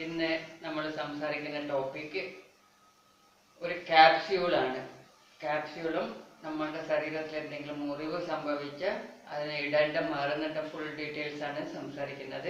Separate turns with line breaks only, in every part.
ഇന്ന് നമ്മൾ സംസാരിക്കുന്ന ടോപ്പിക്ക് ഒരു ക്യാപ്സ്യൂളാണ് ക്യാപ്സ്യൂളും നമ്മളുടെ ശരീരത്തിൽ എന്തെങ്കിലും മുറിവ് സംഭവിച്ച അതിന് ഇടേണ്ട മരുന്നിൻ്റെ ഫുൾ ഡീറ്റെയിൽസ് ആണ് സംസാരിക്കുന്നത്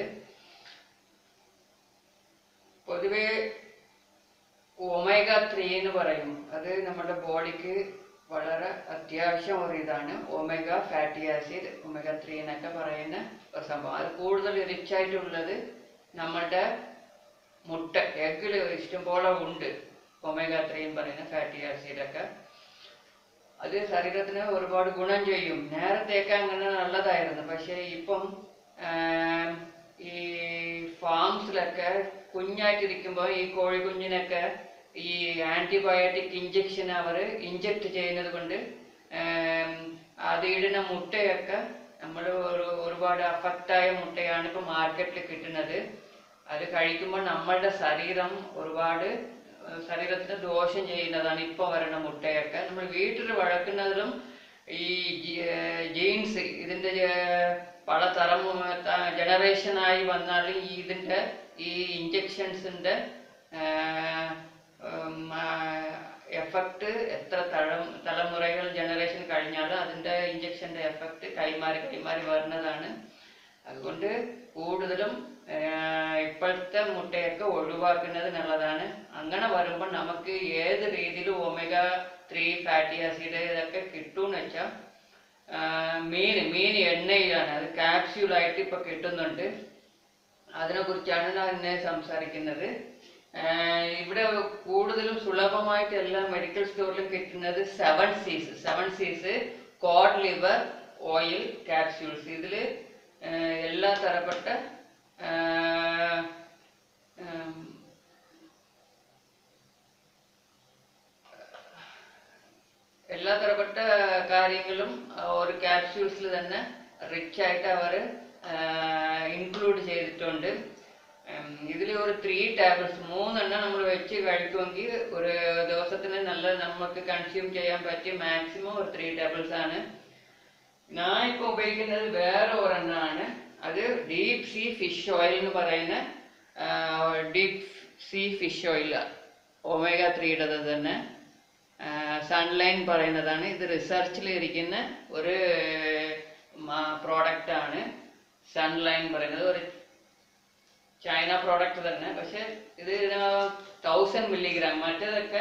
പൊതുവെ ഒമേഗ ത്രീ എന്ന് പറയും അത് നമ്മുടെ ബോഡിക്ക് വളരെ അത്യാവശ്യം ഒരു ഇതാണ് omega fatty acid omega three എന്നൊക്കെ പറയുന്ന ഒരു സംഭവം അത് കൂടുതൽ റിച്ച് ആയിട്ടുള്ളത് നമ്മളുടെ മുട്ട എഗ്ഗിൽ ഇഷ്ടംപോലെ ഉണ്ട് ഒമേഗ ത്രീ എന്ന് പറയുന്ന ഫാറ്റി ആസിഡൊക്കെ അത് ശരീരത്തിന് ഒരുപാട് ഗുണം ചെയ്യും നേരത്തെയൊക്കെ അങ്ങനെ നല്ലതായിരുന്നു പക്ഷേ ഇപ്പം ആം, ഈ ഫാംസിലൊക്കെ കുഞ്ഞായിട്ടിരിക്കുമ്പോൾ ഈ കോഴി കുഞ്ഞിനൊക്കെ ഈ ആന്റിബയോട്ടിക് ഇഞ്ചക്ഷൻ അവർ ഇഞ്ചക്ട് ചെയ്യുന്നത് കൊണ്ട് ആം, അത് ഇടുന്ന മുട്ടയൊക്കെ നമ്മൾ ഒരു ഒരുപാട് അഫക്റ്റായ മുട്ടയാണ് ഇപ്പം മാർക്കറ്റിൽ കിട്ടുന്നത് അത് കഴിക്കുമ്പോൾ നമ്മളുടെ ശരീരം ഒരുപാട് ഏഹ് ശരീരത്തിന് ദോഷം ചെയ്യുന്നതാണ് ഇപ്പോൾ വരുന്ന മുട്ടയൊക്കെ നമ്മൾ വീട്ടിൽ വളർത്തുന്നതിലും ഈ ജീൻസ് ഇതിൻ്റെ പലതരം ജനറേഷനായി വന്നാലും ഈ ഇതിൻ്റെ ഈ ഇഞ്ചക്ഷൻസിൻ്റെ എഫക്റ്റ് എത്ര തളം തലമുറകൾ ജനറേഷൻ കഴിഞ്ഞാലും അതിൻ്റെ ഇഞ്ചക്ഷൻ്റെ എഫക്റ്റ് കൈമാറി കൈമാറി വരുന്നതാണ് അതുകൊണ്ട് കൂടുതലും ആഹ് ഇപ്പോഴത്തെ മുട്ടയൊക്കെ ഒഴിവാക്കുന്നത് നല്ലതാണ് അങ്ങനെ വരുമ്പോൾ നമുക്ക് ഏത് രീതിയിൽ ഒമേഗ ത്രീ ഫാറ്റി ആസിഡ് ഇതൊക്കെ കിട്ടുമെന്ന് വെച്ചാൽ മീൻ മീൻ എണ്ണയിലാണ് അത് capsule-ആയിട്ട് ഇപ്പൊ കിട്ടുന്നുണ്ട് അതിനെ കുറിച്ചാണ് ഞാൻ ഇന്ന് സംസാരിക്കുന്നത് ആഹ് ഇവിടെ കൂടുതലും സുലഭമായിട്ട് എല്ലാ മെഡിക്കൽ സ്റ്റോറിലും കിട്ടുന്നത് seven Cs seven Cs code liver oil capsules ഇതിൽ എല്ലാ തരപ്പെട്ട ആഹ് ഉം, എല്ലാ തരപ്പെട്ട കാര്യങ്ങളും ആ ഒരു ക്യാപ്സ്യൂൾസിൽ തന്നെ റിച്ച് ആയിട്ട് അവർ ഇൻക്ലൂഡ് ചെയ്തിട്ടുണ്ട് ഇതിൽ ഒരു ത്രീ ടാബ്ലറ്റ്സ് മൂന്നെണ്ണം നമ്മൾ വെച്ച് കഴിക്കുമെങ്കിൽ ഒരു ദിവസത്തിന് നല്ല നമുക്ക് കൺസ്യൂം ചെയ്യാൻ പറ്റിയ മാക്സിമം ഒരു ത്രീ ടാബ്ലറ്റ്സ് ആണ് ഞാൻ ഇപ്പോൾ ഉപയോഗിക്കുന്നത് വേറെ ഒരെണ്ണമാണ് അത് ഡീപ് സീ ഫിഷ് ഓയിൽ എന്ന് പറയുന്ന deep sea fish oil omega ത്രീയുടെ തന്നെ സൺലൈൻ പറയുന്നതാണ് ഇത് റിസർച്ചിൽ ഇരിക്കുന്ന ഒരു പ്രോഡക്റ്റ് ആണ് സൺലൈൻ പറയുന്നത് ഒരു ചൈന പ്രോഡക്റ്റ് തന്നെ പക്ഷെ ഇത് തൗസൻഡ് മില്ലിഗ്രാം മറ്റേതൊക്കെ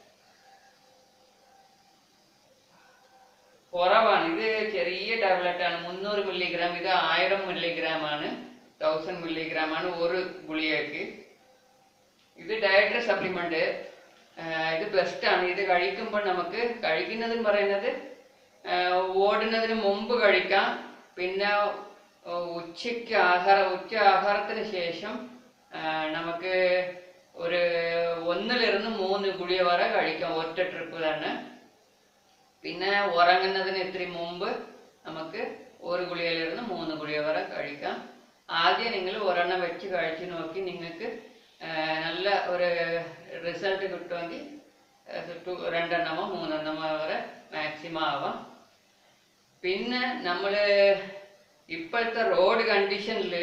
കുറവാണ് ഇത് ചെറിയ ടാബ്ലറ്റ് ആണ് മുന്നൂറ് മില്ലിഗ്രാം ഇത് ആയിരം മില്ലിഗ്രാം ആണ് തൗസൻഡ് മില്ലിഗ്രാം ആണ് ഒരു ഗുളികയ്ക്ക് ഇത് ഡയറ്ററി സപ്ലിമെന്റ് ഇത് ബെസ്റ്റ് ആണ് ഇത് കഴിക്കുമ്പോൾ നമുക്ക് കഴിക്കുന്നതെന്ന് പറയുന്നത് ആഹ് ഓടുന്നതിന് മുമ്പ് കഴിക്കാം പിന്നെ ആഹ് ഉച്ചയ്ക്ക് ആഹാരം ഉച്ച ആഹാരത്തിന് ശേഷം ആഹ് നമുക്ക് ഒരു ഒന്നിലിരുന്ന് മൂന്ന് ഗുളിക വരെ കഴിക്കാം ഒറ്റ ട്രിപ്പ് തന്നെ പിന്നെ ഉറങ്ങുന്നതിന് ഇത്തിരി മുമ്പ് നമുക്ക് ഒരു ഗുളികയിലിരുന്ന് മൂന്ന് ഗുളിക വരെ കഴിക്കാം ആദ്യം നിങ്ങൾ ഒരെണ്ണം വെച്ച് കഴിച്ച് നോക്കി നിങ്ങൾക്ക് ആഹ് നല്ല ഒരു റിസൾട്ട് കിട്ടുമെങ്കിൽ അത് ടു- രണ്ടെണ്ണമോ മൂന്നെണ്ണമോ വരെ മാക്സിമം ആവാം പിന്നെ നമ്മൾ ഇപ്പോഴത്തെ റോഡ് കണ്ടീഷനിൽ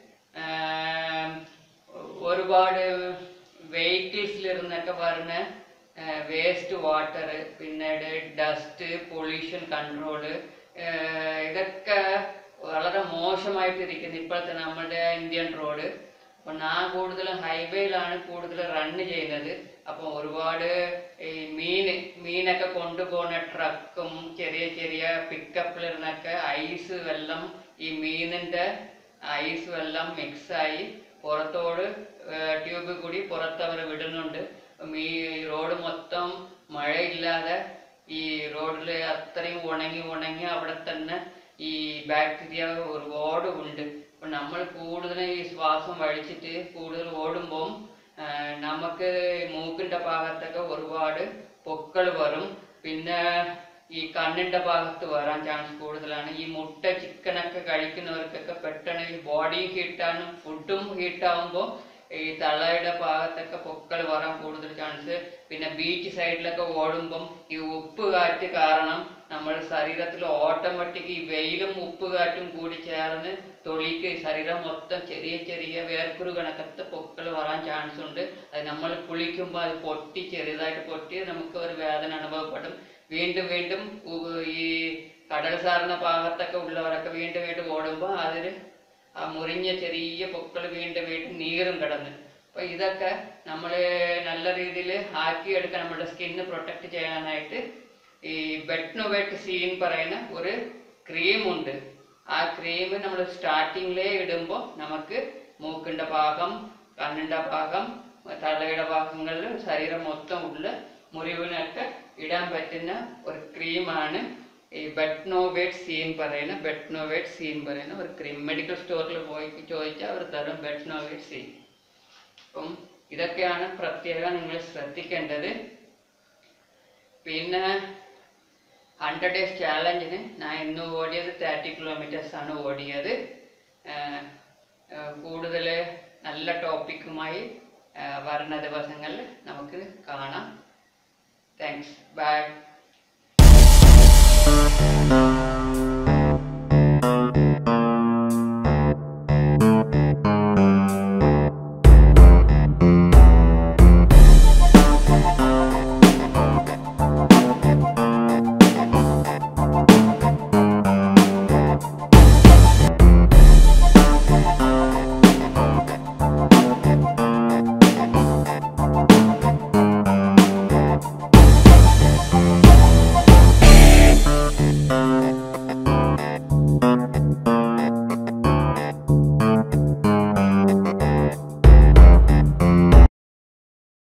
ഒരുപാട് വെഹിക്കിൾസിലിരുന്നൊക്കെ വരുന്ന വേസ്റ്റ് വാട്ടർ പിന്നീട് ഡസ്റ്റ് പൊല്യൂഷൻ കൺട്രോള് ഇതൊക്കെ വളരെ മോശമായിട്ടിരിക്കുന്നു ഇപ്പോഴത്തെ നമ്മുടെ ഇന്ത്യൻ റോഡ് അപ്പോൾ ഞാൻ കൂടുതലും ഹൈവേയിലാണ് കൂടുതൽ റണ്ണ് ചെയ്യുന്നത് അപ്പോൾ ഒരുപാട് ഈ മീൻ മീനൊക്കെ കൊണ്ടുപോകുന്ന ട്രക്കും ചെറിയ ചെറിയ പിക്കപ്പിലിരുന്നൊക്കെ ഐസ് വെള്ളം ഈ മീനിൻ്റെ ഐസ് വെള്ളം മിക്സായി പുറത്തോട് ട്യൂബ് കൂടി പുറത്തവർ വിടുന്നുണ്ട് ഈ റോഡ് മൊത്തം മഴയില്ലാതെ ഈ റോഡിൽ അത്രയും ഉണങ്ങി ഉണങ്ങി അവിടെ തന്നെ ഈ ബാക്ടീരിയ ഒരുപാട് ഉണ്ട് അപ്പൊ നമ്മൾ കൂടുതൽ ഈ ശ്വാസം വലിച്ചിട്ട് കൂടുതൽ ഓടുമ്പോൾ നമുക്ക് മൂക്കിന്റെ ഭാഗത്തൊക്കെ ഒരുപാട് പൊക്കൾ വരും പിന്നെ ഈ കണ്ണിന്റെ ഭാഗത്ത് വരാൻ ചാൻസ് കൂടുതലാണ് ഈ മുട്ട ചിക്കനൊക്കെ കഴിക്കുന്നവർക്കൊക്കെ പെട്ടെന്ന് ഈ ബോഡി ഹീറ്റാണ് ഫുഡും ഹീറ്റാവുമ്പോൾ ഈ തള്ളയുടെ ഭാഗത്തൊക്കെ പൊക്കൾ വരാൻ കൂടുതൽ ചാൻസ് പിന്നെ ബീച്ച് സൈഡിലൊക്കെ ഓടുമ്പം ഈ ഉപ്പ് കാറ്റ് കാരണം നമ്മുടെ ശരീരത്തിൽ ഓട്ടോമാറ്റിക് ഈ വെയിലും ഉപ്പ് കാറ്റും കൂടി ചേർന്ന് തൊളിക്ക് ശരീരം മൊത്തം ചെറിയ ചെറിയ വേർക്കുരു കണക്കത്തെ പൊക്കൾ വരാൻ ചാൻസ് ഉണ്ട് അത് നമ്മൾ കുളിക്കുമ്പോൾ അത് പൊട്ടി ചെറുതായിട്ട് പൊട്ടി നമുക്ക് ഒരു വേദന അനുഭവപ്പെടും വീണ്ടും വീണ്ടും ഉ- ഈ കടൽ സാർന്ന ഭാഗത്തൊക്കെ ഉള്ളവരൊക്കെ വീണ്ടും വീണ്ടും ഓടുമ്പോൾ അതിൽ ആ മുറിഞ്ഞ ചെറിയ പൊക്കൾ വീണ്ടും വീണ്ടും നീറും കിടന്ന് അപ്പൊ ഇതൊക്കെ നമ്മൾ നല്ല രീതിയിൽ ആക്കിയെടുക്കാൻ നമ്മുടെ സ്കിന്ന് പ്രൊട്ടക്ട് ചെയ്യാനായിട്ട് ഈ ബെറ്റ്നോവെറ്റ് സീൻ പറയുന്ന ഒരു ക്രീമുണ്ട് ആ ക്രീം നമ്മൾ സ്റ്റാർട്ടിങ്ങിലേ ഇടുമ്പോൾ നമുക്ക് മൂക്കിൻ്റെ ഭാഗം കണ്ണിൻ്റെ ഭാഗം തലയുടെ ഭാഗങ്ങളിൽ ശരീരം മൊത്തം ഉള്ള മുറിവിനൊക്കെ ഇടാൻ പറ്റുന്ന ഒരു ക്രീമാണ് ഈ ബെറ്റ്നോവേറ്റ് സീൻ പറയുന്ന ബെറ്റ്നോവേറ്റ് സീൻ പറയുന്ന ഒരു ക്രീം മെഡിക്കൽ സ്റ്റോറിൽ പോയി ചോദിച്ചാൽ അവർ തരും ബെറ്റ്നോവേറ്റ് സീൻ അപ്പം ഇതൊക്കെയാണ് പ്രത്യേകം നിങ്ങൾ ശ്രദ്ധിക്കേണ്ടത് പിന്നെ ഹൺഡ്രഡ് ഡേയ്സ് ചാലഞ്ചിന് ഞാൻ ഇന്ന് ഓടിയത് തേർട്ടി കിലോമീറ്റേഴ്സ് ആണ് ഓടിയത് കൂടുതൽ നല്ല ടോപ്പിക്കുമായി വരുന്ന ദിവസങ്ങളിൽ നമുക്ക് കാണാം താങ്ക്സ് ബൈ